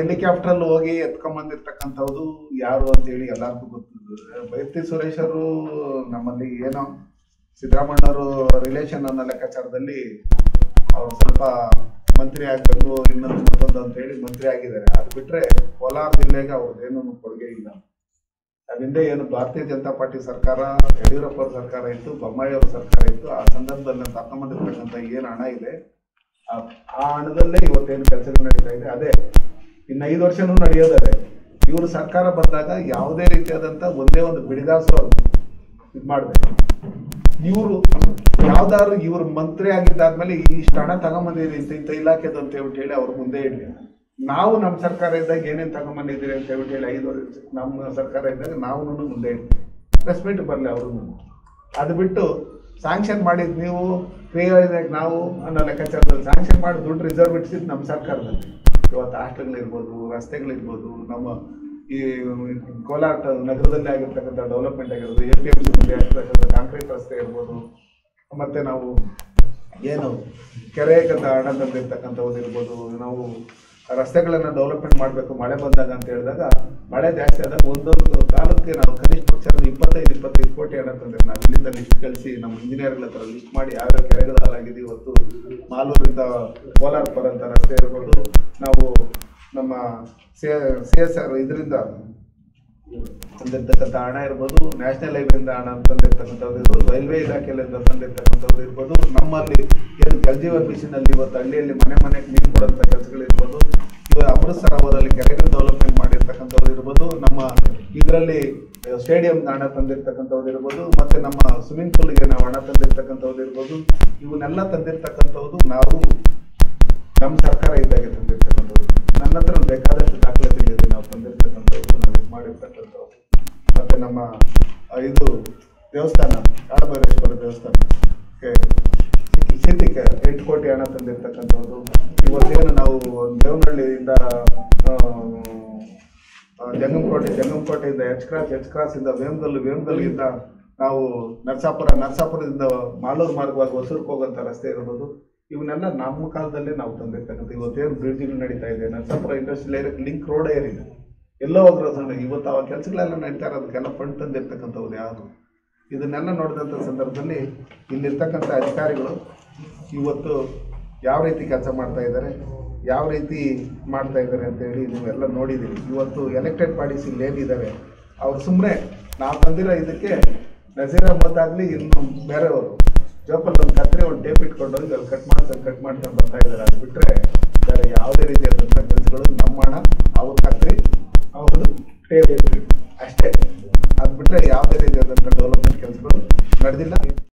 helicopter ಹೋಗಿ ಎತ್ಕೊಂಬಂದಿರ್ತಕ್ಕಂಥದ್ದು ಯಾರು ಅಂತೇಳಿ ಎಲ್ಲರಿಗೂ ಗೊತ್ತಿದೆ ಬೈರ್ತಿ ಸುರೇಶ್ ಅವರು ನಮ್ಮಲ್ಲಿ ಏನೋ ಸಿದ್ದರಾಮಣ್ಣವರು ರಿಲೇಷನ್ ಅನ್ನೋ ಲೆಕ್ಕಾಚಾರದಲ್ಲಿ ಅವ್ರು ಸ್ವಲ್ಪ ಮಂತ್ರಿ ಆಗ್ಬೇಕು ಇನ್ನೊಂದು ಮತ್ತೊಂದು ಅಂತ ಹೇಳಿ ಮಂತ್ರಿ ಆಗಿದ್ದಾರೆ ಅದು ಬಿಟ್ರೆ ಕೋಲಾರ ಜಿಲ್ಲೆಗೆ ಅವ್ರದ್ದೇನು ಕೊಡುಗೆ ಇಲ್ಲ ಅದ್ ಹಿಂದೆ ಏನು ಭಾರತೀಯ ಜನತಾ ಪಾರ್ಟಿ ಸರ್ಕಾರ ಯಡಿಯೂರಪ್ಪ ಅವ್ರ ಸರ್ಕಾರ ಇತ್ತು ಬೊಮ್ಮಾಯಿ ಅವ್ರ ಸರ್ಕಾರ ಇತ್ತು ಆ ಸಂದರ್ಭದಲ್ಲಿ ತಕೊಂಬಂದಿರ್ತಕ್ಕಂಥ ಏನು ಹಣ ಇದೆ ಆ- ಆ ಹಣದಲ್ಲೇ ಇವತ್ತೇನು ಕೆಲಸಗಳು ನಡೀತಾ ಇದೆ ಅದೇ ಇನ್ನು ಐದು ವರ್ಷನೂ ನಡೆಯೋದೇ ಇವರು ಸರ್ಕಾರ ಬಂದಾಗ ಯಾವುದೇ ರೀತಿಯಾದಂಥ ಒಂದೇ ಒಂದು ಬಿಡಿಗಾಸು ಇದು ಮಾಡಿದೆ ಇವರು ಯಾವ್ದಾದ್ರು ಇವ್ರು ಮಂತ್ರಿ ಆಗಿದ್ದಾದ್ಮೇಲೆ ಇಷ್ಟು ಹಣ ತಗೊಂಬಂದಿರಿ ಇಂಥ ಇಂಥ ಇಲಾಖೆದು ಅಂತ ಹೇಳ್ಬಿಟ್ಟು ಹೇಳಿ ಅವ್ರ ಮುಂದೆ ಇಡ್ಲಿ ನಾವು ನಮ್ಮ ಸರ್ಕಾರ ಇದ್ದಾಗ ಏನೇನು ತಗೊಂಬಂದಿದ್ದೀರಿ ಅಂತ ಹೇಳ್ಬಿಟ್ಟು ಹೇಳಿ ಐದು ವರ್ಷ ನಮ್ಮ ಸರ್ಕಾರ ಇದ್ದಾಗ ನಾವು ಮುಂದೆ ಇಡ್ಲಿ ಪ್ರೆಸ್ ಮೀಟ್ ಬರಲಿ ಅವರು ಅದು ಬಿಟ್ಟು ಸ್ಯಾಂಕ್ಷನ್ ಮಾಡಿದ್ ನೀವು ಕ್ರಿಯಾಗಿ ನಾವು ಅನ್ನೋ ಲೆಕ್ಕಾಚಾರದಲ್ಲಿ ಸ್ಯಾಂಕ್ಷನ್ ಮಾಡಿ ದುಡ್ಡು ರಿಸರ್ವ್ ಇಟ್ಟಿದ್ದು ನಮ್ಮ ಸರ್ಕಾರದಲ್ಲಿ ಇವತ್ತು ಹಾಸ್ಟೆಲ್ಗಳಿರ್ಬೋದು ರಸ್ತೆಗಳಿರ್ಬೋದು ನಮ್ಮ ಈ ಕೋಲಾರ ಟ- ನಗರದಲ್ಲಿ ಆಗಿರ್ತಕ್ಕಂಥ ಡೆವಲಪ್ಮೆಂಟ್ ಆಗಿರ್ಬೋದು ಎ ಪಿ ಎಂ ಸಿ ಮುಂದೆ ಆಗಿರ್ತಕ್ಕಂಥ ಕಾಂಕ್ರೀಟ್ ರಸ್ತೆ ಇರ್ಬೋದು ಮತ್ತೆ ನಾವು ಏನು ಕೆರೆಗದ ಹಣ ತಂದಿರ್ತಕ್ಕಂಥದ್ದು ಇರ್ಬೋದು ನಾವು ರಸ್ತೆಗಳನ್ನ ಡೆವಲಪ್ಮೆಂಟ್ ಮಾಡಬೇಕು ಮಳೆ ಬಂದಾಗ ಅಂತ ಹೇಳಿದಾಗ ಮಳೆ ಜಾಸ್ತಿ ಆದಾಗ ಒಂದೊಂದು ಕಾಲಕ್ಕೆ ನಾವು ಕನಿಷ್ಠ ಪಕ್ಷ ಒಂದು ಇಪ್ಪತ್ತೈದು ಇಪ್ಪತ್ತೈದು ಕೋಟಿ ಹಣ ತಂದ್ರೆ ನಾವು ಇಲ್ಲಿಂದ ಲಿಸ್ಟ್ ಕಳಿಸಿ ನಮ್ಮ ಇಂಜಿನಿಯರ್ಗಳ ಹತ್ರ ಲಿಸ್ಟ್ ಮಾಡಿ ಯಾವ್ಯಾವ ಕೆರೆಗಳು ಹಾಳಾಗಿದೆ ಇವತ್ತು ಮಾಲೂರಿಂದ ಕೋಲಾರ ಬರೋಂಥ ರಸ್ತೆ ಇರ್ಬೋದು ನಾವು ನಮ್ಮ ಸಿ ಎಸ್ ಆರ್ ಇದರಿಂದ ತಂದಿರ್ತಕ್ಕಂಥ ಹಣ ಇರ್ಬೋದು ನ್ಯಾಷನಲ್ ಹೈವೇಯಿಂದ ಹಣ ತಂದಿರ್ತಕ್ಕಂಥದ್ದು ಇರ್ಬೋದು ರೈಲ್ವೆ ಇಲಾಖೆಯಿಂದ ತಂದಿರ್ತಕ್ಕಂಥದ್ದು ಇರ್ಬೋದು ನಮ್ಮಲ್ಲಿ ಏನು ಜಲಜೀವನ್ ಮಿಷನ್ ಅಲ್ಲಿ ಇವತ್ತು ಹಳ್ಳಿಯಲ್ಲಿ ಮನೆ ಮನೆಗೆ ನೀರು ಕೊಡುವಂಥ ಕೆಲಸಗಳಿರ್ಬೋದು ಇವಾಗ ಅಮೃತ ಸರೋವರಲ್ಲಿ ಕೆರೆಗಳು ಡೆವಲಪ್ಮೆಂಟ್ ಮಾಡಿರ್ತಕ್ಕಂಥದ್ದು ಇರ್ಬೋದು ನಮ್ಮ ಇದರಲ್ಲಿ ಸ್ಟೇಡಿಯಂ ಹಣ ತಂದಿರ್ತಕ್ಕಂಥದ್ದು ಇರ್ಬೋದು ಮತ್ತೆ ನಮ್ಮ ಸ್ವಿಮ್ಮಿಂಗ್ ಪೂಲ್ಗೆ ನಾವು ಹಣ ತಂದಿರ್ತಕ್ಕಂಥದ್ದು ಇರ್ಬೋದು ಇವನ್ನೆಲ್ಲ ತಂದಿರ್ತಕ್ಕಂಥದ್ದು ನಾವು ನಮ್ಮ ಸರ್ಕಾರ ಇದ್ದಾಗೆ ತಂದಿರ್ತಕ್ಕಂಥದ್ದು ನನ್ನ ಹತ್ರ ಬೇಕಾದಷ್ಟು ದಾಖಲೆಗಳಿದೆ ನಾವು ತಂದಿರ್ತಕ್ಕಂಥದ್ದು ನಾವು ಇದು ಮಾಡಿರ್ತಕ್ಕಂಥದ್ದು ಮತ್ತೆ ನಮ್ಮ ಆ, ಇದು ದೇವಸ್ಥಾನ ಕಾಳಭೈರೇಶ್ವರ ದೇವಸ್ಥಾನ ಸಿದ್ಧಿಗೆ ಎಂಟು ಕೋಟಿ ಹಣ ತಂದಿರ್ತಕ್ಕಂಥದ್ದು ಇವತ್ತೇನು ನಾವು ದೇವನಹಳ್ಳಿಯಿಂದ ಆ, ಆ, ಜಂಗಮಕೋಟೆ ಜಂಗಮಕೋಟೆಯಿಂದ ಎಚ್ ಕ್ರಾಸ್ ಎಚ್ ಕ್ರಾಸ್ ಇಂದ ವೇಮಗಲ್ಲು ವೇಮಗಲ್ಲಿಂದ ನಾವು ನರಸಾಪುರ ನರಸಾಪುರದಿಂದ ಮಾಲೂರು ಮಾರ್ಗವಾಗಿ ಹೊಸೂರ್ಗೆ ಹೋಗುವಂಥ ರಸ್ತೆ ಇರ್ಬೋದು ಇವನ್ನೆಲ್ಲ ನಮ್ಮ ಕಾಲದಲ್ಲೇ ನಾವು ತಂದಿರ್ತಕ್ಕಂಥ ಇವತ್ತೇನು ಬ್ರಿಡ್ಜ್ಗಳು ನಡೀತಾ ಇದೆ ನರಸಾಪುರ ಇಂಡಸ್ಟ್ರಿಯಲ್ ಏರಿಯಾಕ್ಕೆ ಲಿಂಕ್ ರೋಡ್ ಏರಿದೆ ಎಲ್ಲೋ ಹೋಗ್ರ ಇವತ್ತು ಆ ಕೆಲಸಗಳೆಲ್ಲ ನಡೀತಾ ಇರೋದಕ್ಕೆಲ್ಲ ಫಂಡ್ ತಂದಿರ್ತಕ್ಕಂಥವ್ರು ಯಾರು ಇದನ್ನೆಲ್ಲ ನೋಡಿದಂಥ ಸಂದರ್ಭದಲ್ಲಿ ಇಲ್ಲಿರ್ತಕ್ಕಂಥ ಅಧಿಕಾರಿಗಳು ಇವತ್ತು ಯಾವ ರೀತಿ ಕೆಲಸ ಮಾಡ್ತಾ ಇದ್ದಾರೆ ಯಾವ ರೀತಿ ಮಾಡ್ತಾ ಇದ್ದಾರೆ ಅಂತ ಹೇಳಿ ನೀವೆಲ್ಲ ನೋಡಿದ್ದೀರಿ ಇವತ್ತು ಎಲೆಕ್ಟೆಡ್ ಬಾಡೀಸ್ ಇಲ್ಲಿ ಏನಿದ್ದಾರೆ ಅವ್ರು ಸುಮ್ಮನೆ ನಾವು ತಂದಿರೋ ಇದಕ್ಕೆ ನಜೀರ್ ಅಹಮದ್ ಆಗಲಿ ಇನ್ನು ಬೇರೆಯವರು ಜೋಪಲ್ಲಿ ಒಂದು ಕತ್ರಿ ಒಂದು ಟೇಪ್ ಇಟ್ಕೊಂಡು ಹೋಗಿ ಅಲ್ಲಿ ಕಟ್ ಮಾಡ್ಕೊಂಡು ಕಟ್ ಮಾಡ್ಕೊಂಡು ಬರ್ತಾ ಇದ್ದಾರೆ ಅದು ಬಿಟ್ಟರೆ ಬೇರೆ ಯಾವುದೇ ರೀತಿಯಾದಂಥ ಕೆಲಸಗಳು ನಮ್ಮ ಹಣ ಅವ್ರ ಕತ್ರಿ ಅವ್ರದ್ದು ಟೇಪ್ ಅಷ್ಟೇ ಅದು ಬಿಟ್ಟರೆ ಯಾವುದೇ ರೀತಿಯಾದಂಥ ಡೆವಲಪ್ಮೆಂಟ್ ಕೆಲಸಗಳು ನಡೆದಿಲ್ಲ